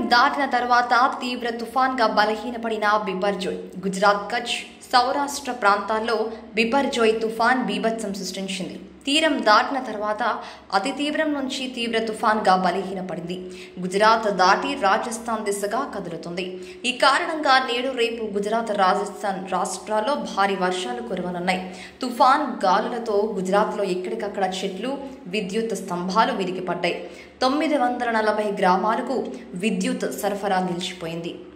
దాటిన తర్వాత తీవ్ర తుఫాన్గా బలహీనపడిన బిపర్జోయ్ గుజరాత్ కచ్ సౌరాష్ట్ర ప్రాంతాల్లో బిపర్జోయ్ తుఫాన్ బీభత్సం సృష్టించింది తీరం దాటిన తర్వాత అతి తీవ్రం నుంచి తీవ్ర తుఫాన్గా బలహీనపడింది గుజరాత్ దాటి రాజస్థాన్ దిశగా కదులుతుంది ఈ కారణంగా నేడు రేపు గుజరాత్ రాజస్థాన్ రాష్ట్రాల్లో భారీ వర్షాలు కురవనున్నాయి తుఫాన్ గాలులతో గుజరాత్లో ఎక్కడికక్కడ చెట్లు విద్యుత్ స్తంభాలు విరిగిపడ్డాయి తొమ్మిది వందల నలభై గ్రామాలకు విద్యుత్ సరఫరా నిలిచిపోయింది